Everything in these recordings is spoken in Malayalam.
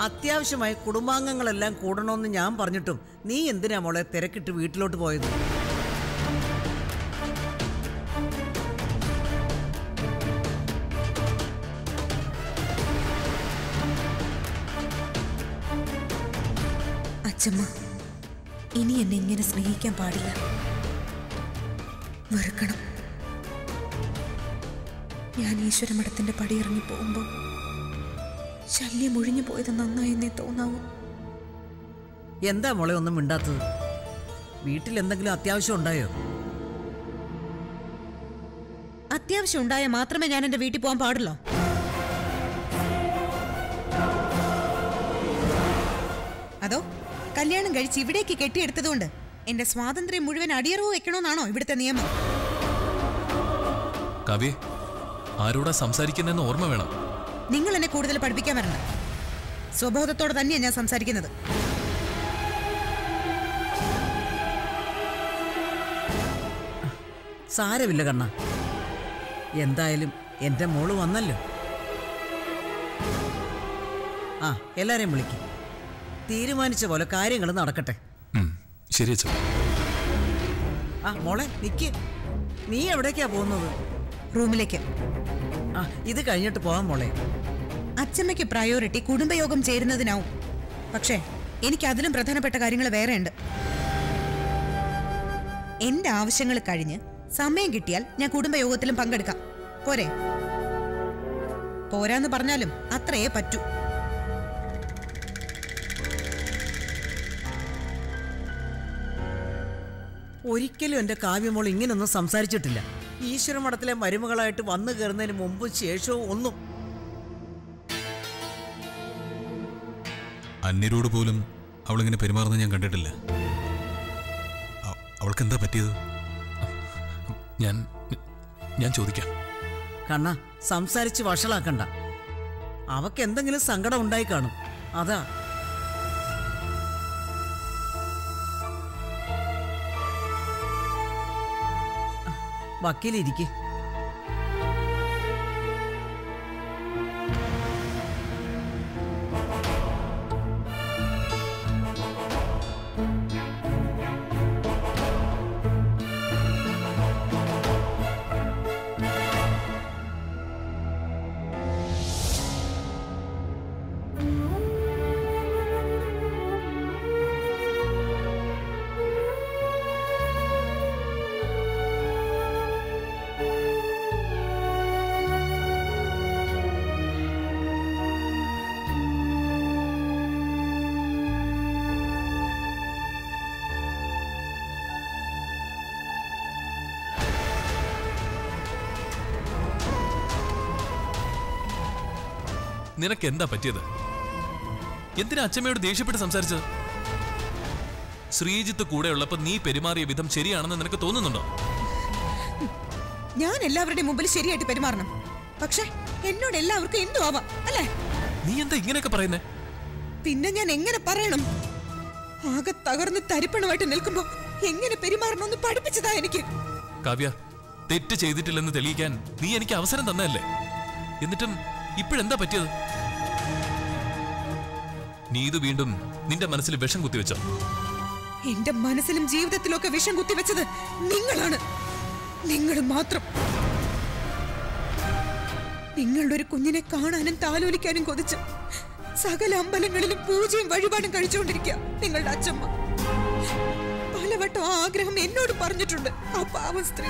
അത്യാവശ്യമായി കുടുംബാംഗങ്ങളെല്ലാം കൂടണമെന്ന് ഞാൻ പറഞ്ഞിട്ടും നീ എന്തിനാ മോളെ തിരക്കിട്ട് വീട്ടിലോട്ട് പോയത് അച്ഛമ്മ ഇനി എന്നെ ഇങ്ങനെ സ്നേഹിക്കാൻ പാടില്ല വെറുക്കണം ഞാൻ ഈശ്വരമഠത്തിന്റെ പടിയിറങ്ങി പോകുമ്പോൾ ശല്യം ഒഴിഞ്ഞു പോയത് നന്നായെന്നേ തോന്നാവൂ എന്താ മോളെ ഒന്നും മിണ്ടാത്തത് വീട്ടിൽ എന്തെങ്കിലും അത്യാവശ്യം ഉണ്ടായോ അത്യാവശ്യം ഉണ്ടായാൽ മാത്രമേ ഞാൻ എന്റെ വീട്ടിൽ പോകാൻ പാടുള്ളൂ അതോ കല്യാണം കഴിച്ച് ഇവിടേക്ക് കെട്ടിയെടുത്തതുകൊണ്ട് എന്റെ സ്വാതന്ത്ര്യം മുഴുവൻ അടിയറവ് വെക്കണമെന്നാണോ ഇവിടുത്തെ നിയമം കവി ആരോടാ സംസാരിക്കുന്നതെന്ന് ഓർമ്മ വേണം നിങ്ങൾ എന്നെ കൂടുതൽ പഠിപ്പിക്കാൻ വരണം സ്വബോധത്തോടെ തന്നെയാണ് ഞാൻ സംസാരിക്കുന്നത് സാരമില്ല കണ്ണ എന്തായാലും എൻ്റെ മോള് വന്നല്ലോ ആ എല്ലാരെയും വിളിക്കും തീരുമാനിച്ച പോലെ കാര്യങ്ങൾ നടക്കട്ടെ ഉം, ശരി അച്ഛൻ ആ മോളെ നിക്ക് നീ എവിടേക്കാ പോകുന്നത് റൂമിലേക്ക് ആ ഇത് കഴിഞ്ഞിട്ട് പോവാം മോളെ അച്ചമ്മയ്ക്ക് പ്രയോറിറ്റി കുടുംബയോഗം ചേരുന്നതിനാവും പക്ഷേ എനിക്ക് അതിലും പ്രധാനപ്പെട്ട കാര്യങ്ങൾ വേറെയുണ്ട് എന്റെ ആവശ്യങ്ങൾ കഴിഞ്ഞ് സമയം കിട്ടിയാൽ ഞാൻ കുടുംബയോഗത്തിലും പങ്കെടുക്കാം പോരെ പോരാന്ന് പറഞ്ഞാലും അത്രയേ പറ്റൂ ഒരിക്കലും എൻ്റെ കാവ്യമോൾ ഇങ്ങനൊന്നും സംസാരിച്ചിട്ടില്ല ഈശ്വരമഠത്തിലെ മരുമകളായിട്ട് വന്നു കയറുന്നതിന് മുമ്പും ശേഷവും ഒന്നും അന്യരോട് പോലും അവളിങ്ങനെ പെരുമാറുന്നത് ഞാൻ കണ്ടിട്ടില്ല അ- അവൾക്ക് എന്താ പറ്റിയത് ഞാൻ ഞാൻ ചോദിക്കാം കണ്ണ സംസാരിച്ച് വഷളാക്കണ്ട അവക്ക് എന്തെങ്കിലും സങ്കടം ഉണ്ടായി കാണും അതാ വക്കീലിരിക്കെ നിനക്ക് എന്താ പറ്റിയത് എന്തിനാ അച്ഛമ്മയോട് ദേഷ്യപ്പെട്ട് സംസാരിച്ചത് ശ്രീജിത്ത് കൂടെ ഉള്ളപ്പോ നീ പെരുമാറിയ വിധം ശരിയാണെന്ന് നിനക്ക് തോന്നുന്നുണ്ടോ ഞാൻ എല്ലാവരുടെയും മുമ്പിൽ ശരിയായിട്ട് പെരുമാറണം പക്ഷേ എന്നോട് എല്ലാവർക്കും എന്തു ആവാം അല്ലേ നീ എന്താ ഇങ്ങനെയൊക്കെ പറയുന്നേ പിന്നെ ഞാൻ എങ്ങനെ പറയണം ആകെ തകർന്ന് തരിപ്പണമായിട്ട് നിൽക്കുമ്പോ എങ്ങനെ പെരുമാറണമെന്ന് പഠിപ്പിച്ചതാ എനിക്ക് കാവ്യ തെറ്റ് ചെയ്തിട്ടില്ലെന്ന് തെളിയിക്കാൻ നീ എനിക്ക് അവസരം തന്നതല്ലേ എന്നിട്ടും ഇപ്പോഴെന്താ പറ്റിയത് നീ ഇത് വീണ്ടും നിന്റെ മനസ്സിൽ വിഷം കുത്തിവെച്ചോ എന്റെ മനസ്സിലും ജീവിതത്തിലും ഒക്കെ വിഷം കുത്തിവെച്ചത് നിങ്ങളാണ് നിങ്ങൾ മാത്രം നിങ്ങളുടെ ഒരു കുഞ്ഞിനെ കാണാനും താലോലിക്കാനും കൊതിച്ച് സകല അമ്പലങ്ങളിലും പൂജയും വഴിപാടും കഴിച്ചുകൊണ്ടിരിക്കുക നിങ്ങളുടെ അച്ഛമ്മ പലവട്ടം ആ ആഗ്രഹം എന്നോട് പറഞ്ഞിട്ടുണ്ട് ആ പാവം സ്ത്രീ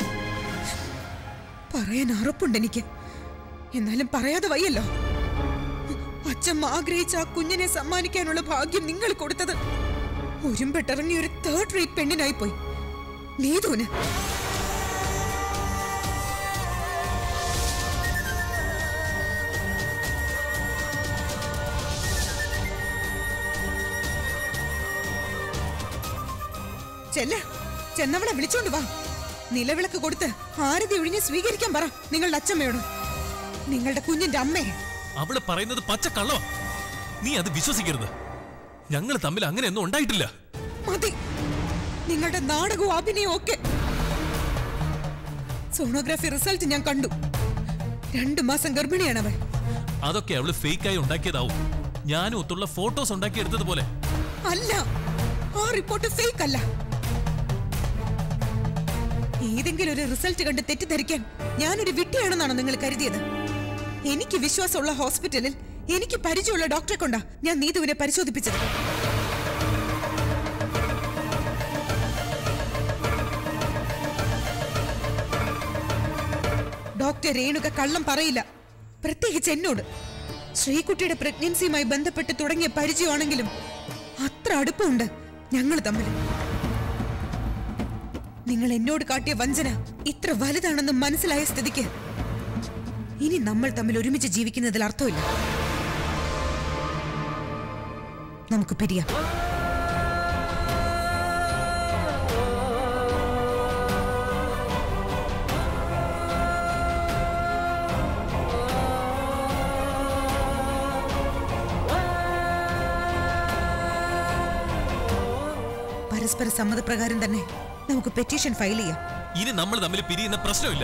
പറയാൻ അറപ്പുണ്ട് എനിക്ക് എന്നാലും പറയാതെ വയ്യല്ലോ അച്ഛമ്മ ആഗ്രഹിച്ച ആ കുഞ്ഞിനെ സമ്മാനിക്കാനുള്ള ഭാഗ്യം നിങ്ങൾ കൊടുത്തത് ഒരുമ്പെട്ടിറങ്ങിയ ഒരു തേർഡ് റേറ്റ് പെണ്ണിനായി പോയി നീതുവിന് ചെല്ല ചെന്നവളെ വിളിച്ചോണ്ട് വാ നിലവിളക്ക് കൊടുത്ത് ആരതി ഒഴിഞ്ഞ് സ്വീകരിക്കാൻ പറ നിങ്ങളുടെ അച്ഛമ്മയോട് നിങ്ങളുടെ കുഞ്ഞിന്റെ അമ്മയെ അവള് പറയുന്നത് പച്ച കള്ളോ നീ അത് വിശ്വസിക്കരുത് ഞങ്ങൾ തമ്മിൽ അങ്ങനെയൊന്നും ഉണ്ടായിട്ടില്ല മതി നിങ്ങളുടെ നാടകവും അഭിനയവും ഒക്കെ സോണോഗ്രാഫി റിസൾട്ട് ഞാൻ കണ്ടു രണ്ടു മാസം ഗർഭിണിയാണ് അവൾ അതൊക്കെ അവള് ഫേക്കായി ഉണ്ടാക്കിയതാവും ഞാനും ഒത്തുള്ള ഫോട്ടോസ് ഉണ്ടാക്കി എടുത്തതുപോലെ അല്ല ആ റിപ്പോർട്ട് ഫേക്ക് അല്ല ഏതെങ്കിലും ഒരു റിസൾട്ട് കണ്ട് തെറ്റിദ്ധരിക്കാൻ ഞാനൊരു വിട്ടിയാണെന്നാണോ നിങ്ങൾ കരുതിയത് എനിക്ക് വിശ്വാസമുള്ള ഹോസ്പിറ്റലിൽ എനിക്ക് പരിചയമുള്ള ഡോക്ടറെ കൊണ്ടാ ഞാൻ നീതുവിനെ പരിശോധിപ്പിച്ചത് ഡോക്ടർ രേണുക കള്ളം പറയില്ല പ്രത്യേകിച്ച് എന്നോട് ശ്രീകുട്ടിയുടെ പ്രഗ്നൻസിയുമായി ബന്ധപ്പെട്ട് തുടങ്ങിയ പരിചയമാണെങ്കിലും അത്ര അടുപ്പമുണ്ട് ഞങ്ങൾ തമ്മിൽ നിങ്ങൾ എന്നോട് കാട്ടിയ വഞ്ചന ഇത്ര വലുതാണെന്ന് മനസ്സിലായ സ്ഥിതിക്ക് ഇനി നമ്മൾ തമ്മിൽ ഒരുമിച്ച് ജീവിക്കുന്നതിൽ അർത്ഥമില്ല നമുക്ക് പിരിയാം പരസ്പര സമ്മതപ്രകാരം തന്നെ നമുക്ക് പെറ്റീഷൻ ഫയൽ ചെയ്യാം ഇനി നമ്മൾ തമ്മിൽ പിരിയുന്ന പ്രശ്നമില്ല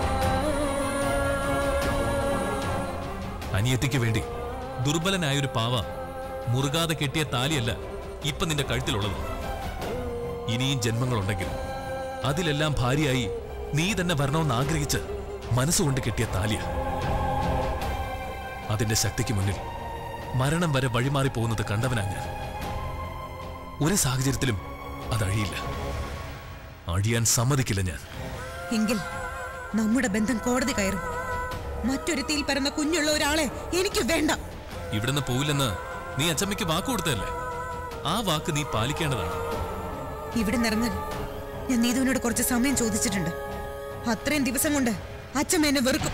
അനിയത്തിക്ക് വേണ്ടി ദുർബലനായ ഒരു പാവ മുറുകാതെ കെട്ടിയ താലിയല്ല ഇപ്പൊ നിന്റെ കഴുത്തിലുള്ളത് ഇനിയും ജന്മങ്ങളുണ്ടെങ്കിൽ അതിലെല്ലാം ഭാര്യയായി നീ തന്നെ വരണമെന്ന് ആഗ്രഹിച്ച് മനസ്സുകൊണ്ട് കെട്ടിയ താലിയ അതിന്റെ ശക്തിക്ക് മുന്നിൽ മരണം വരെ വഴിമാറി പോകുന്നത് കണ്ടവനാ ഞാൻ ഒരു സാഹചര്യത്തിലും അതഴിയില്ല അഴിയാൻ സമ്മതിക്കില്ല ഞാൻ എങ്കിൽ നമ്മുടെ ബന്ധം കോടതി കയറും മറ്റൊരുത്തിയിൽ പിറന്ന കുഞ്ഞുള്ള ഒരാളെ എനിക്ക് വേണ്ട ഇവിടുന്ന് പോവില്ലെന്ന് നീ അച്ചമ്മയ്ക്ക് വാക്ക് കൊടുത്തതല്ലേ ആ വാക്ക് നീ പാലിക്കേണ്ടതാണ് ഇവിടെ നിറങ്ങാൻ ഞാൻ നീതുവിനോട് കുറച്ച് സമയം ചോദിച്ചിട്ടുണ്ട് അത്രയും ദിവസം കൊണ്ട് അച്ഛമ്മ എന്നെ വെറുക്കും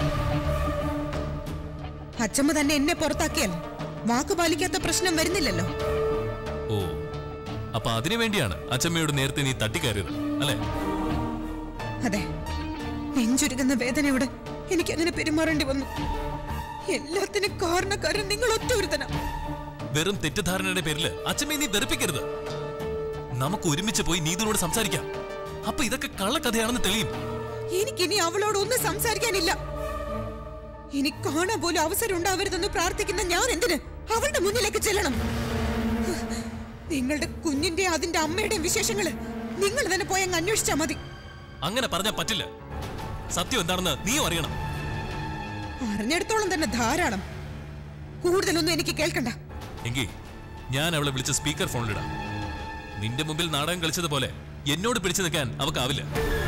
അച്ഛമ്മ തന്നെ എന്നെ പുറത്താക്കിയാൽ വാക്ക് പാലിക്കാത്ത പ്രശ്നം വരുന്നില്ലല്ലോ ഓ അപ്പൊ അതിനു വേണ്ടിയാണ് അച്ചമ്മയോട് നേരത്തെ നീ തട്ടിക്കയറിയത് അല്ലേ അതെ നെഞ്ചുരുകുന്ന വേദനയോട് എനിക്ക് അങ്ങനെ പെരുമാറേണ്ടി വന്നു എല്ലാത്തിനും കാരണക്കാരൻ നിങ്ങൾ ഒറ്റ ഒരുത്തനാ വെറും തെറ്റിദ്ധാരണയുടെ പേരിൽ അച്ചമ്മയെ നീ വെറുപ്പിക്കരുത് നമുക്ക് ഒരുമിച്ച് പോയി നീതിനോട് സംസാരിക്കാം അപ്പൊ ഇതൊക്കെ കള്ളക്കഥയാണെന്ന് തെളിയും എനിക്കിനി അവളോട് ഒന്നും സംസാരിക്കാനില്ല ഇനി കാണാൻ പോലും അവസരം ഉണ്ടാവരുതെന്ന് പ്രാർത്ഥിക്കുന്ന ഞാൻ എന്തിന് അവളുടെ മുന്നിലേക്ക് ചെല്ലണം നിങ്ങളുടെ കുഞ്ഞിന്റെ അതിന്റെ അമ്മയുടെയും വിശേഷങ്ങള് നിങ്ങൾ തന്നെ പോയി അങ്ങ് അന്വേഷിച്ചാ മതി അങ്ങനെ പറഞ്ഞാൽ പറ്റില്ല സത്യം എന്താണെന്ന് നീയും അറിയണം അറിഞ്ഞിടത്തോളം തന്നെ ധാരാളം കൂടുതലൊന്നും എനിക്ക് കേൾക്കണ്ട എങ്കിൽ ഞാൻ അവളെ വിളിച്ച് സ്പീക്കർ ഫോണിലിടാം നിന്റെ മുമ്പിൽ നാടകം കളിച്ചതുപോലെ എന്നോട് പിടിച്ചു നിൽക്കാൻ അവക്കാവില്ല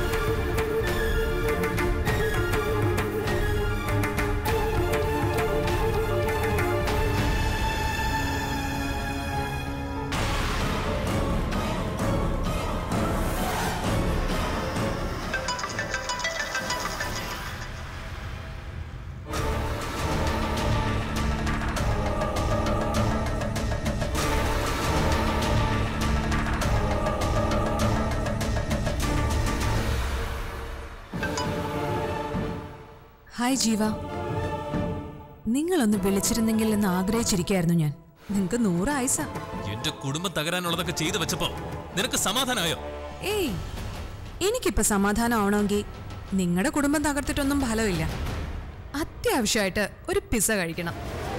ഹായ് ജീവ നിങ്ങളൊന്ന് വിളിച്ചിരുന്നെങ്കിൽ എന്ന് ആഗ്രഹിച്ചിരിക്കായിരുന്നു ഞാൻ നിങ്ങക്ക് നൂറ് ആയുസ എന്റെ കുടുംബം തകരാനുള്ളതൊക്കെ ചെയ്തു വെച്ചപ്പോ നിനക്ക് സമാധാനമായോ ഏയ് എനിക്കിപ്പോ സമാധാനമാവണമെങ്കിൽ നിങ്ങളുടെ കുടുംബം തകർത്തിട്ടൊന്നും ഫലമില്ല അത്യാവശ്യമായിട്ട് ഒരു പിസ കഴിക്കണം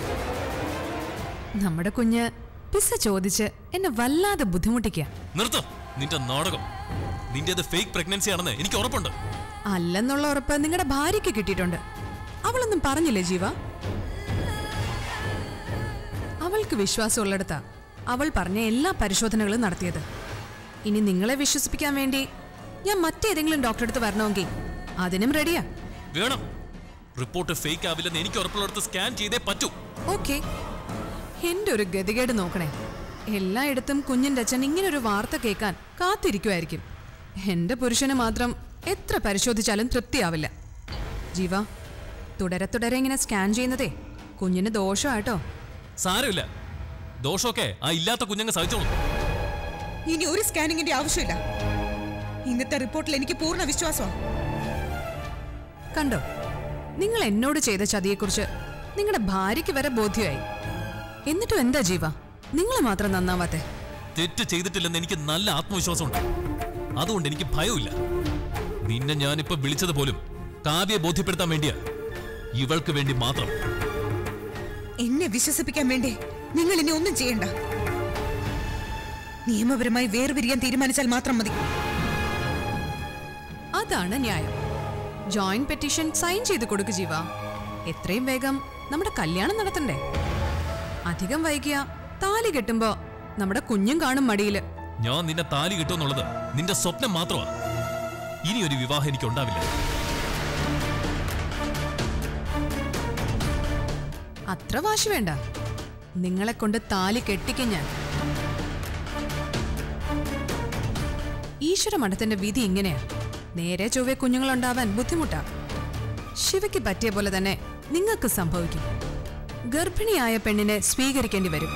നമ്മുടെ കുഞ്ഞ് പിസ ചോദിച്ച് എന്നെ വല്ലാതെ ബുദ്ധിമുട്ടിക്കുക നിർത്തം നിന്റെ നാടകം നിന്റേത് ഫേക്ക് പ്രഗ്നൻസി ആണെന്ന് എനിക്ക് ഉറപ്പുണ്ട് അല്ലെന്നുള്ള ഉറപ്പ് നിങ്ങളുടെ ഭാര്യയ്ക്ക് കിട്ടിയിട്ടുണ്ട് അവളൊന്നും പറഞ്ഞില്ലേ ജീവ അവൾക്ക് വിശ്വാസമുള്ളിടത്താ അവൾ പറഞ്ഞ എല്ലാ പരിശോധനകളും നടത്തിയത് ഇനി നിങ്ങളെ വിശ്വസിപ്പിക്കാൻ വേണ്ടി ഞാൻ മറ്റേതെങ്കിലും ഡോക്ടറെ അടുത്ത് വരണമെങ്കിൽ അതിനും റെഡിയാ വേണം റിപ്പോർട്ട് ഫേക്ക് ആവില്ലെന്ന് എനിക്ക് ഉറപ്പുള്ളിടത്ത് സ്കാൻ ചെയ്തേ പറ്റൂ ഓക്കെ എന്റെ ഒരു ഗതികേട് നോക്കണേ എല്ലായിടത്തും കുഞ്ഞിന്റെ അച്ഛൻ ഇങ്ങനൊരു വാർത്ത കേൾക്കാൻ കാത്തിരിക്കുമായിരിക്കും എന്റെ പുരുഷന് മാത്രം എത്ര പരിശോധിച്ചാലും തൃപ്തിയാവില്ല ജീവ തുടരെ തുടരെ ഇങ്ങനെ സ്കാൻ ചെയ്യുന്നതേ കുഞ്ഞിന് ദോഷമാട്ടോ സാരമില്ല ദോഷമൊക്കെ ആ ഇല്ലാത്ത കുഞ്ഞങ്ങ് സഹിച്ചോളൂ ഇനി ഒരു സ്കാനിങ്ങിന്റെ ആവശ്യമില്ല ഇന്നത്തെ റിപ്പോർട്ടിൽ എനിക്ക് പൂർണ്ണ വിശ്വാസമാണ് കണ്ടോ നിങ്ങൾ എന്നോട് ചെയ്ത ചതിയെക്കുറിച്ച് നിങ്ങളുടെ ഭാര്യയ്ക്ക് വരെ ബോധ്യമായി എന്നിട്ടും എന്താ ജീവ നിങ്ങൾ മാത്രം നന്നാവാത്തെ തെറ്റ് ചെയ്തിട്ടില്ലെന്ന് എനിക്ക് നല്ല ആത്മവിശ്വാസമുണ്ട് അതുകൊണ്ട് എനിക്ക് ഭയമില്ല നിന്നെ ഞാനിപ്പോ വിളിച്ചത് പോലും കാവ്യെ ബോധ്യപ്പെടുത്താൻ വേണ്ടിയാ ഇവൾക്ക് വേണ്ടി മാത്രം എന്നെ വിശ്വസിപ്പിക്കാൻ വേണ്ടി നിങ്ങൾ ഇനി ഒന്നും ചെയ്യണ്ട നിയമപരമായി വേർപിരിയാൻ തീരുമാനിച്ചാൽ മാത്രം മതി അതാണ് ന്യായം ജോയിന്റ് പെറ്റീഷൻ സൈൻ ചെയ്ത് കൊടുക്ക് ജീവ എത്രയും വേഗം നമ്മുടെ കല്യാണം നടത്തണ്ടേ അധികം വൈകിയ താലി കെട്ടുമ്പോ നമ്മുടെ കുഞ്ഞും കാണും മടിയില് ഞാൻ നിന്നെ താലി കിട്ടുമെന്നുള്ളത് നിന്റെ സ്വപ്നം മാത്രമാ ഇനി ഒരു വിവാഹം എനിക്ക് ഉണ്ടാവില്ല അത്ര വാശി വേണ്ട നിങ്ങളെ കൊണ്ട് താലി കെട്ടിക്കും ഞാൻ ഈശ്വര മഠത്തിന്റെ വിധി ഇങ്ങനെയാ നേരെ ചൊവ്വെ കുഞ്ഞുങ്ങളുണ്ടാവാൻ ബുദ്ധിമുട്ടാ ശിവയ്ക്ക് പറ്റിയ പോലെ തന്നെ നിങ്ങൾക്ക് സംഭവിക്കും ഗർഭിണിയായ പെണ്ണിനെ സ്വീകരിക്കേണ്ടി വരും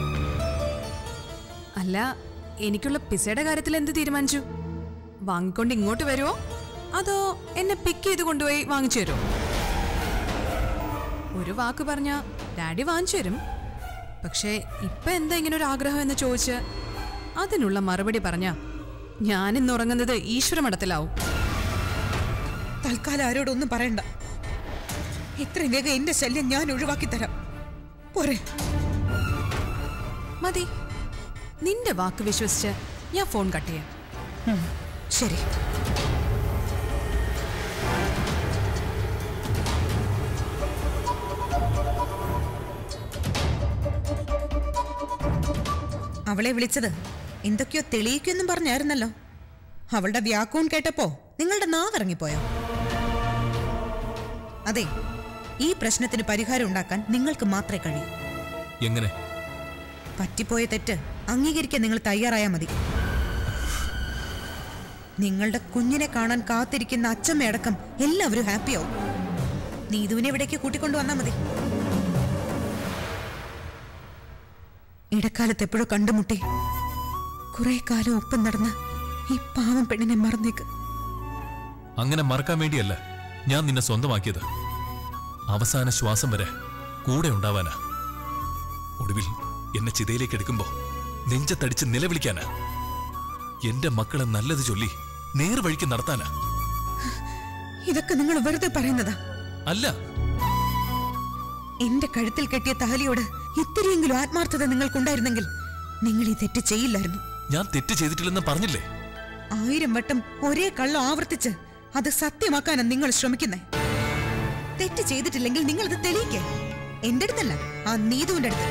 അല്ല എനിക്കുള്ള പിസയുടെ കാര്യത്തിൽ എന്ത് തീരുമാനിച്ചു വാങ്ങിക്കൊണ്ട് ഇങ്ങോട്ട് വരുമോ അതോ എന്നെ പിക്ക് ചെയ്ത് കൊണ്ടുപോയി വാങ്ങിച്ചു തരുമോ ഒരു വാക്ക് പറഞ്ഞ ഡാഡി വാങ്ങിച്ചു തരും പക്ഷേ ഇപ്പൊ എന്താ ഇങ്ങനെ ഒരു ആഗ്രഹം എന്ന് ചോദിച്ച് അതിനുള്ള മറുപടി പറഞ്ഞ ഞാൻ ഇന്ന് ഉറങ്ങുന്നത് ഈശ്വരമഠത്തിലാവും തൽക്കാലം ആരോടൊന്നും പറയണ്ട എത്രയും വേഗം എന്റെ ശല്യം ഞാൻ ഒഴിവാക്കി തരാം പോരെ മതി നിന്റെ വാക്ക് വിശ്വസിച്ച് ഞാൻ ഫോൺ കട്ട് ചെയ്യാം ഉം, ശരി അവളെ വിളിച്ചത് എന്തൊക്കെയോ തെളിയിക്കുമെന്നും പറഞ്ഞായിരുന്നല്ലോ അവളുടെ വ്യാക്കൂൺ കേട്ടപ്പോ നിങ്ങളുടെ നാവിറങ്ങിപ്പോയോ അതെ ഈ പ്രശ്നത്തിന് പരിഹാരം ഉണ്ടാക്കാൻ നിങ്ങൾക്ക് മാത്രമേ കഴിയൂ എങ്ങനെ പറ്റിപ്പോയ തെറ്റ് അംഗീകരിക്കാൻ നിങ്ങൾ തയ്യാറായാൽ മതി നിങ്ങളുടെ കുഞ്ഞിനെ കാണാൻ കാത്തിരിക്കുന്ന അച്ഛമ്മയടക്കം എല്ലാവരും ഹാപ്പിയാവും നീതുവിനെ ഇവിടേക്ക് കൂട്ടിക്കൊണ്ടു വന്നാൽ മതി ഇടക്കാലത്ത് എപ്പോഴോ കണ്ടുമുട്ടി കുറെ കാലം ഒപ്പം നടന്ന് ഈ പാവം പെണ്ണിനെ മറന്നേക്ക് അങ്ങനെ മറക്കാൻ വേണ്ടിയല്ല ഞാൻ നിന്നെ സ്വന്തമാക്കിയത് അവസാന ശ്വാസം വരെ കൂടെ ഉണ്ടാവാനാ ഒടുവിൽ എന്നെ ചിതയിലേക്ക് എടുക്കുമ്പോ നെഞ്ചത്തടിച്ച് നിലവിളിക്കാനാ എന്റെ മക്കളെ നല്ലത് ചൊല്ലി നേർവഴിക്ക് നടത്താനാ ഇതൊക്കെ നിങ്ങൾ വെറുതെ പറയുന്നതാ അല്ല എന്റെ കഴുത്തിൽ കെട്ടിയ താലിയോട് ഇത്തിരിയെങ്കിലും ആത്മാർത്ഥത നിങ്ങൾക്കുണ്ടായിരുന്നെങ്കിൽ നിങ്ങൾ ഈ തെറ്റ് ചെയ്യില്ലായിരുന്നു ഞാൻ തെറ്റ് ചെയ്തിട്ടില്ലെന്ന് പറഞ്ഞില്ലേ ആയിരം വട്ടം ഒരേ കള്ളം ആവർത്തിച്ച് അത് സത്യമാക്കാനാണ് നിങ്ങൾ ശ്രമിക്കുന്നേ തെറ്റ് ചെയ്തിട്ടില്ലെങ്കിൽ നിങ്ങൾ അത് തെളിയിക്കേ എന്റെ അടുത്തല്ല ആ നീതുവിന്റെ അടുത്ത്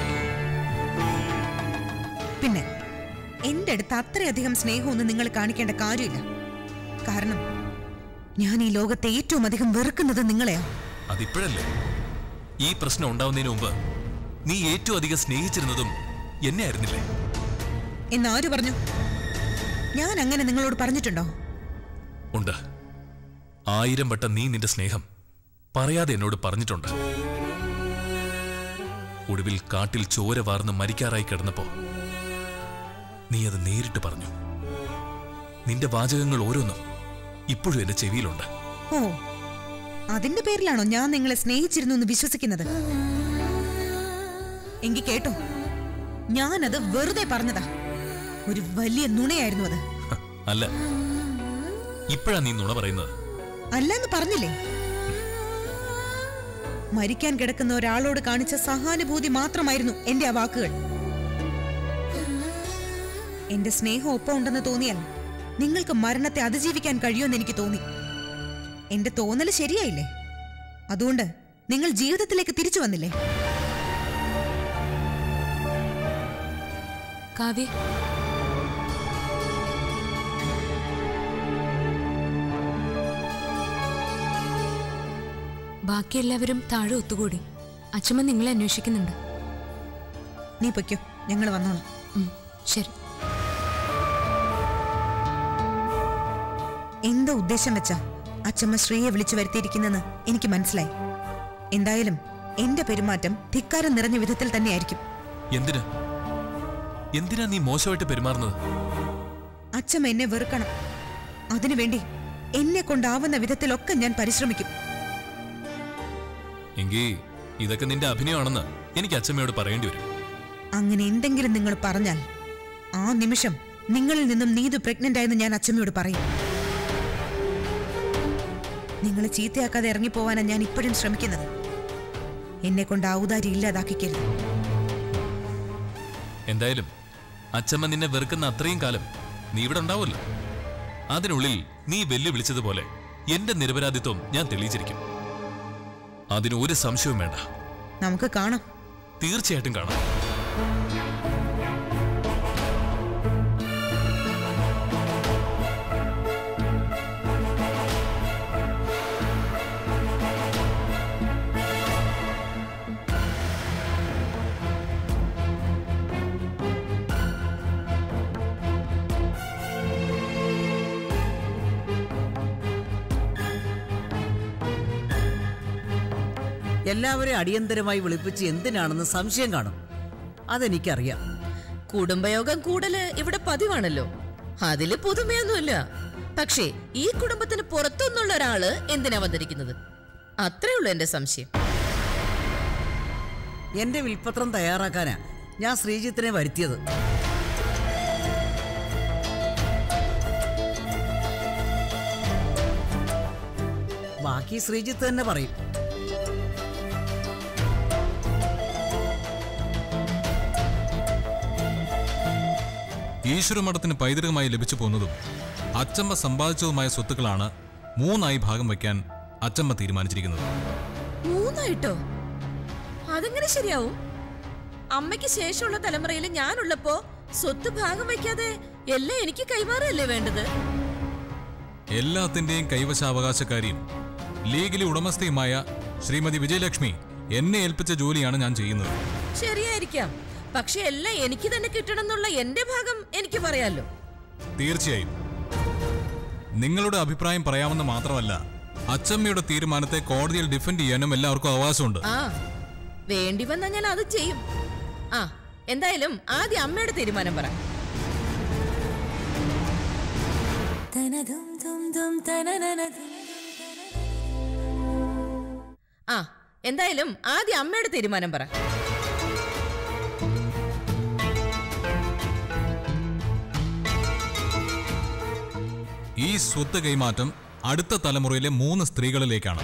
പിന്നെ എന്റെ അടുത്ത് അത്രയധികം സ്നേഹമൊന്നും നിങ്ങൾ കാണിക്കേണ്ട കാര്യമില്ല കാരണം ഞാൻ ഈ ലോകത്തെ ഏറ്റവും അധികം വെറുക്കുന്നത് നിങ്ങളെയാ അതിപ്പോഴല്ലേ ഈ പ്രശ്നം ഉണ്ടാവുന്നതിന് മുമ്പ് നീ ഏറ്റവും അധികം സ്നേഹിച്ചിരുന്നതും എന്നെ ആയിരുന്നില്ലേ എന്നാര് പറഞ്ഞു ഞാൻ അങ്ങനെ നിങ്ങളോട് പറഞ്ഞിട്ടുണ്ടോ ഉണ്ട് ആയിരം വട്ടം നീ നിന്റെ സ്നേഹം പറയാതെ എന്നോട് പറഞ്ഞിട്ടുണ്ട് ഒടുവിൽ കാട്ടിൽ ചോര വാർന്ന് മരിക്കാറായി കിടന്നപ്പോ നീ അത് നേരിട്ട് പറഞ്ഞു നിന്റെ വാചകങ്ങൾ ഓരോന്നും ഇപ്പോഴും എന്റെ ചെവിയിലുണ്ട് ഓ അതിന്റെ പേരിലാണോ ഞാൻ നിങ്ങളെ സ്നേഹിച്ചിരുന്നു എന്ന് വിശ്വസിക്കുന്നത് എങ്കി കേട്ടോ ഞാനത് വെറുതെ പറഞ്ഞതാ ഒരു വലിയ നുണയായിരുന്നു അത് ഹ, അല്ല ഇപ്പോഴാ നീ നുണ പറയുന്നത് അല്ലെന്ന് പറഞ്ഞില്ലേ മരിക്കാൻ കിടക്കുന്ന ഒരാളോട് കാണിച്ച സഹാനുഭൂതി മാത്രമായിരുന്നു എന്റെ ആ വാക്കുകൾ എന്റെ സ്നേഹം ഒപ്പം ഉണ്ടെന്ന് തോന്നിയാൽ നിങ്ങൾക്ക് മരണത്തെ അതിജീവിക്കാൻ കഴിയുമെന്ന് എനിക്ക് തോന്നി എന്റെ തോന്നല് ശരിയായില്ലേ അതുകൊണ്ട് നിങ്ങൾ ജീവിതത്തിലേക്ക് തിരിച്ചു വന്നില്ലേ കാവ്യ ബാക്കി എല്ലാവരും താഴെ ഒത്തുകൂടി അച്ഛമ്മ നിങ്ങളെ അന്വേഷിക്കുന്നുണ്ട് നീ പൊയ്ക്കോ ഞങ്ങൾ വന്നോളാം ഉം, ശരി എന്തോ ഉദ്ദേശം വെച്ചാ അച്ചമ്മ ശ്രീയെ വിളിച്ചു വരുത്തിയിരിക്കുന്നെന്ന് എനിക്ക് മനസ്സിലായി എന്തായാലും എന്റെ പെരുമാറ്റം ധിക്കാരം നിറഞ്ഞ വിധത്തിൽ തന്നെയായിരിക്കും എന്തിന് എന്തിനാ നീ മോശമായിട്ട് പെരുമാറുന്നത് അച്ഛമ്മ എന്നെ വെറുക്കണം അതിനുവേണ്ടി എന്നെ കൊണ്ടാവുന്ന വിധത്തിലൊക്കെ ഞാൻ പരിശ്രമിക്കും എങ്കിൽ ഇതൊക്കെ നിന്റെ അഭിനയമാണെന്ന് എനിക്ക് അച്ഛമ്മയോട് പറയേണ്ടി വരും അങ്ങനെ എന്തെങ്കിലും നിങ്ങൾ പറഞ്ഞാൽ ആ നിമിഷം നിങ്ങളിൽ നിന്നും നീതു പ്രഗ്നന്റ് ആയെന്ന് ഞാൻ അച്ഛമ്മയോട് പറയും നിങ്ങളെ ചീത്തയാക്കാതെ ഇറങ്ങിപ്പോവാനാണ് ഞാൻ ഇപ്പോഴും ശ്രമിക്കുന്നത് എന്നെ കൊണ്ട് ഔദാരി ഇല്ലാതാക്കിക്കരുത് എന്തായാലും അച്ചമ്മ നിന്നെ വെറുക്കുന്ന അത്രയും കാലം നീ ഇവിടെ ഉണ്ടാവുമല്ലോ അതിനുള്ളിൽ നീ വെല്ലുവിളിച്ചതുപോലെ എന്റെ നിരപരാധിത്വം ഞാൻ തെളിയിച്ചിരിക്കും അതിന് ഒരു സംശയവും വേണ്ട നമുക്ക് കാണാം തീർച്ചയായിട്ടും കാണാം എല്ലാവരെയും അടിയന്തരമായി വിളിപ്പിച്ച് എന്തിനാണെന്ന് സംശയം കാണും അതെനിക്കറിയാം കുടുംബയോഗം കൂടല് ഇവിടെ പതിവാണല്ലോ അതില് പുതുമയൊന്നുമില്ല പക്ഷേ ഈ കുടുംബത്തിന് പുറത്തുനിന്നുള്ള ഒരാള് എന്തിനാ വന്നിരിക്കുന്നത് അത്രേ ഉള്ളൂ എന്റെ സംശയം എന്റെ വിൽപ്പത്രം തയ്യാറാക്കാനാ ഞാൻ ശ്രീജിത്തിനെ വരുത്തിയത് ബാക്കി ശ്രീജിത്ത് തന്നെ പറയും ഈശ്വരമഠത്തിന് പൈതൃകമായി ലഭിച്ചു പോന്നതും അച്ചമ്മ സമ്പാദിച്ചതുമായ സ്വത്തുക്കളാണ് മൂന്നായി ഭാഗം വയ്ക്കാൻ അച്ചമ്മ തീരുമാനിച്ചിരിക്കുന്നത് മൂന്നായിട്ടോ അതെങ്ങനെ ശരിയാവും അമ്മയ്ക്ക് ശേഷമുള്ള തലമുറയിൽ ഞാനുള്ളപ്പോ സ്വത്ത് ഭാഗം വയ്ക്കാതെ എല്ലാം എനിക്ക് കൈമാറല്ലേ വേണ്ടത് എല്ലാത്തിന്റെയും കൈവശാവകാശക്കാരിയും ലീഗലി ഉടമസ്ഥയുമായ ശ്രീമതി വിജയലക്ഷ്മി എന്നെ ഏൽപ്പിച്ച ജോലിയാണ് ഞാൻ ചെയ്യുന്നത് ശരിയായിരിക്കാം പക്ഷെ എല്ലാം എനിക്ക് തന്നെ കിട്ടണം എന്നുള്ള എന്റെ ഭാഗം എനിക്ക് പറയാലോ തീർച്ചയായും നിങ്ങളുടെ അഭിപ്രായം പറയാമെന്ന് മാത്രമല്ല അച്ചമ്മയുടെ തീരുമാനത്തെ കോടതിയിൽ ഡിഫെൻഡ് ചെയ്യാനും എല്ലാവർക്കും അവകാശമുണ്ട് ആ വേണ്ടി വന്നാ ഞാൻ അത് ചെയ്യും ആ എന്തായാലും ആദ്യം അമ്മയുടെ തീരുമാനം പറ ആ എന്തായാലും ആദ്യം അമ്മയുടെ തീരുമാനം പറ ഈ സ്വത്ത് കൈമാറ്റം അടുത്ത തലമുറയിലെ മൂന്ന് സ്ത്രീകളിലേക്കാണ്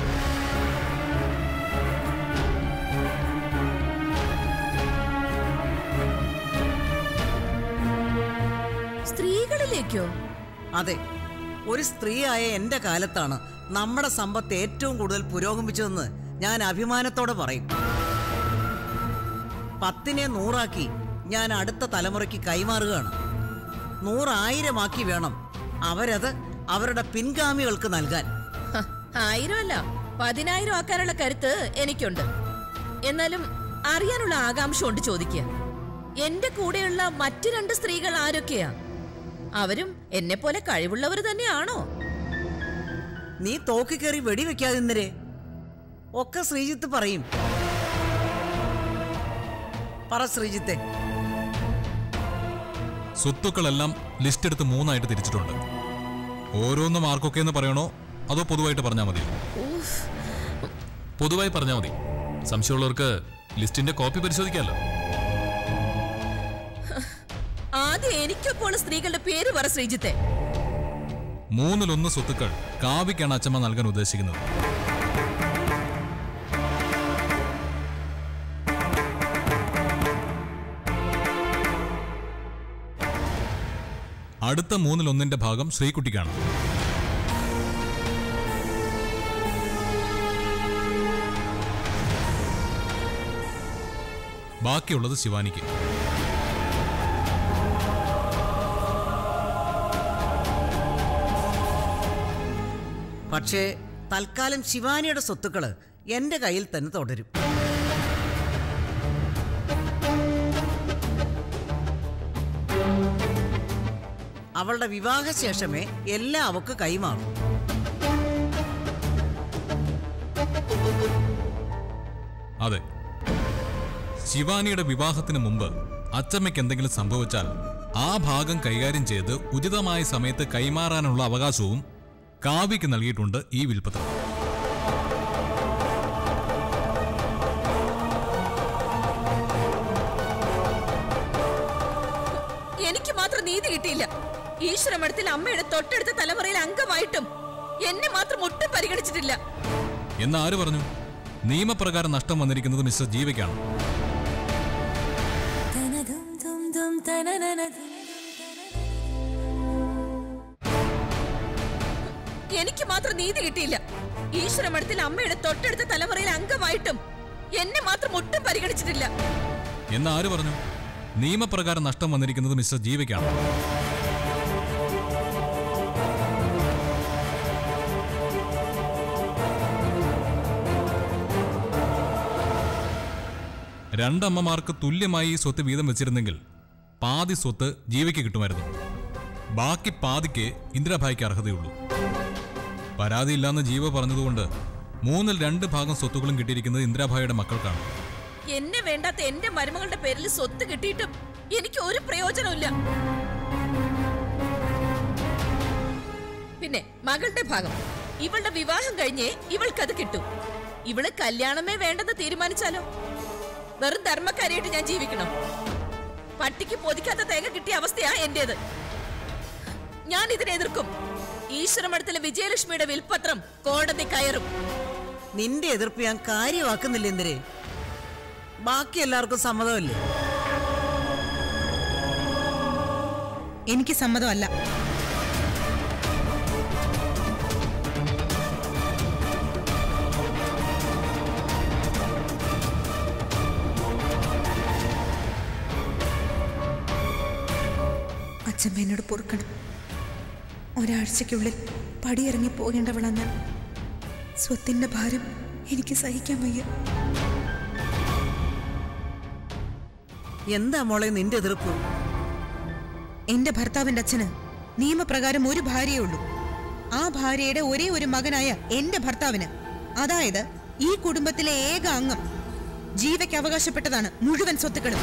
സ്ത്രീകളിലേക്കോ അതെ ഒരു സ്ത്രീയായ എന്റെ കാലത്താണ് നമ്മുടെ സമ്പത്ത് ഏറ്റവും കൂടുതൽ പുരോഗമിച്ചതെന്ന് ഞാൻ അഭിമാനത്തോടെ പറയും പത്തിനെ നൂറാക്കി ഞാൻ അടുത്ത തലമുറയ്ക്ക് കൈമാറുകയാണ് നൂറായിരമാക്കി വേണം അവരത് അവരുടെ പിൻഗാമികൾക്ക് നൽകാൻ ഹ, ആയിരം അല്ല പതിനായിരം ആക്കാനുള്ള കരുത്ത് എനിക്കുണ്ട് എന്നാലും അറിയാനുള്ള ആകാംക്ഷ കൊണ്ട് ചോദിക്കുക എന്റെ കൂടെയുള്ള മറ്റു രണ്ട് സ്ത്രീകൾ ആരൊക്കെയാ അവരും എന്നെ പോലെ കഴിവുള്ളവർ തന്നെയാണോ നീ തോക്കി കയറി വെടിവെക്കാതെ ഇന്നരെ ഒക്കെ ശ്രീജിത്ത് പറയും പറ ശ്രീജിത്തെ സ്വത്തുക്കളെല്ലാം ലിസ്റ്റ് എടുത്ത് മൂന്നായിട്ട് തിരിച്ചിട്ടുണ്ട് ഓരോന്നും ആർക്കൊക്കെ എന്ന് പറയണോ അതോ പൊതുവായിട്ട് പറഞ്ഞാൽ മതി പൊതുവായി പറഞ്ഞാൽ മതി സംശയമുള്ളവർക്ക് ലിസ്റ്റിന്റെ കോപ്പി പരിശോധിക്കാമല്ലോ ആദ്യം എനിക്കൊപ്പോൾ സ്ത്രീകളുടെ പേര് പറ ശ്രീജിത്തെ മൂന്നിലൊന്ന് സ്വത്തുക്കൾ കാവ്യക്കാണ് അച്ചമ്മ നൽകാൻ ഉദ്ദേശിക്കുന്നത് അടുത്ത മൂന്നിലൊന്നിന്റെ ഭാഗം ശ്രീകുട്ടിക്കാണ് ബാക്കിയുള്ളത് ശിവാനിക്ക് പക്ഷേ തൽക്കാലം ശിവാനിയുടെ സ്വത്തുക്കള് എന്റെ കയ്യിൽ തന്നെ തുടരും അവളുടെ വിവാഹശേഷമേ എല്ലാം അവക്ക് കൈമാറും അതെ ശിവാനിയുടെ വിവാഹത്തിന് മുമ്പ് അച്ചമ്മയ്ക്ക് എന്തെങ്കിലും സംഭവിച്ചാൽ ആ ഭാഗം കൈകാര്യം ചെയ്ത് ഉചിതമായ സമയത്ത് കൈമാറാനുള്ള അവകാശവും കാവ്യക്ക് നൽകിയിട്ടുണ്ട് ഈ വിൽപ്പത്രം എനിക്ക് മാത്രം നീതി കിട്ടിയില്ല ഈശ്വരമഠത്തിൽ അമ്മയുടെ തൊട്ടടുത്ത തലമുറയിൽ അംഗമായിട്ടും എന്നെ മാത്രം ഒട്ടും പരിഗണിച്ചിട്ടില്ല എന്ന് ആര് പറഞ്ഞു നിയമപ്രകാരം നഷ്ടം വന്നിരിക്കുന്നത് മിസ്റ്റർ ജീവയ്ക്കാണ് എനിക്ക് മാത്രം നീതി കിട്ടിയില്ല ഈശ്വരമഠത്തിൽ അമ്മയുടെ തൊട്ടടുത്ത തലമുറയിൽ അംഗമായിട്ടും എന്നെ മാത്രം ഒട്ടും പരിഗണിച്ചിട്ടില്ല എന്ന് ആര് പറഞ്ഞു നിയമപ്രകാരം നഷ്ടം വന്നിരിക്കുന്നത് മിസ്റ്റർ ജീവയ്ക്കാണ് രണ്ടമ്മമാർക്ക് തുല്യമായി ഈ സ്വത്ത് വീതം വെച്ചിരുന്നെങ്കിൽ പാതി സ്വത്ത് ജീവയ്ക്ക് കിട്ടുമായിരുന്നു ബാക്കി പാതിക്ക് ഇന്ദിരാഭായിക്ക് അർഹതയുള്ളൂ പരാതിയില്ലാന്ന് ജീവ പറഞ്ഞതുകൊണ്ട് മൂന്നിൽ രണ്ട് ഭാഗം സ്വത്തുക്കളും കിട്ടിയിരിക്കുന്നത് ഇന്ദിരാഭായിയുടെ മക്കൾക്കാണ് എന്നെ വേണ്ടാത്ത എന്റെ മരുമകളുടെ പേരിൽ സ്വത്ത് കിട്ടിയിട്ടും എനിക്ക് ഒരു പ്രയോജനമില്ല പിന്നെ മകളുടെ ഭാഗം ഇവളുടെ വിവാഹം കഴിഞ്ഞേ ഇവൾക്കത് കിട്ടും ഇവള് കല്യാണമേ വേണ്ടെന്ന് തീരുമാനിച്ചാലോ വെറും ധർമ്മക്കാരിയായിട്ട് ഞാൻ ജീവിക്കണം പട്ടിക്ക് പൊതിക്കാത്ത തേങ്ങ കിട്ടിയ അവസ്ഥയാ എന്റേത് ഞാൻ ഇതിനെ എതിർക്കും ഈശ്വരമഠത്തിലെ വിജയലക്ഷ്മിയുടെ വിൽപത്രം കോടതി കയറും നിന്റെ എതിർപ്പ് ഞാൻ കാര്യമാക്കുന്നില്ല എന്തിരെ ബാക്കി എല്ലാവർക്കും സമ്മതമല്ലേ എനിക്ക് സമ്മതമല്ല അച്ഛമ്മ എന്നോട് പൊറുക്കണം ഒരാഴ്ചയ്ക്കുള്ളിൽ പടിയിറങ്ങി പോകേണ്ടവളാ ഞാൻ സ്വത്തിന്റെ ഭാരം എനിക്ക് സഹിക്കാൻ വയ്യ എന്താ മോളെ നിന്റെ എതിർപ്പ് എന്റെ ഭർത്താവിന്റെ അച്ഛന് നിയമപ്രകാരം ഒരു ഭാര്യയേ ഉള്ളൂ ആ ഭാര്യയുടെ ഒരേ ഒരു മകനായ എന്റെ ഭർത്താവിന് അതായത് ഈ കുടുംബത്തിലെ ഏക അംഗം ജീവയ്ക്ക് അവകാശപ്പെട്ടതാണ് മുഴുവൻ സ്വത്തുക്കളും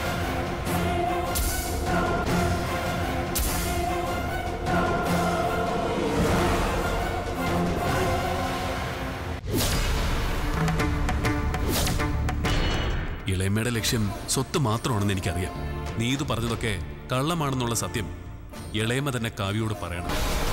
ഇളയമ്മയുടെ ലക്ഷ്യം സ്വത്ത് മാത്രമാണെന്ന് എനിക്കറിയാം നീ ഇത് പറഞ്ഞതൊക്കെ കള്ളമാണെന്നുള്ള സത്യം ഇളയമ്മ തന്നെ കാവ്യോട് പറയണം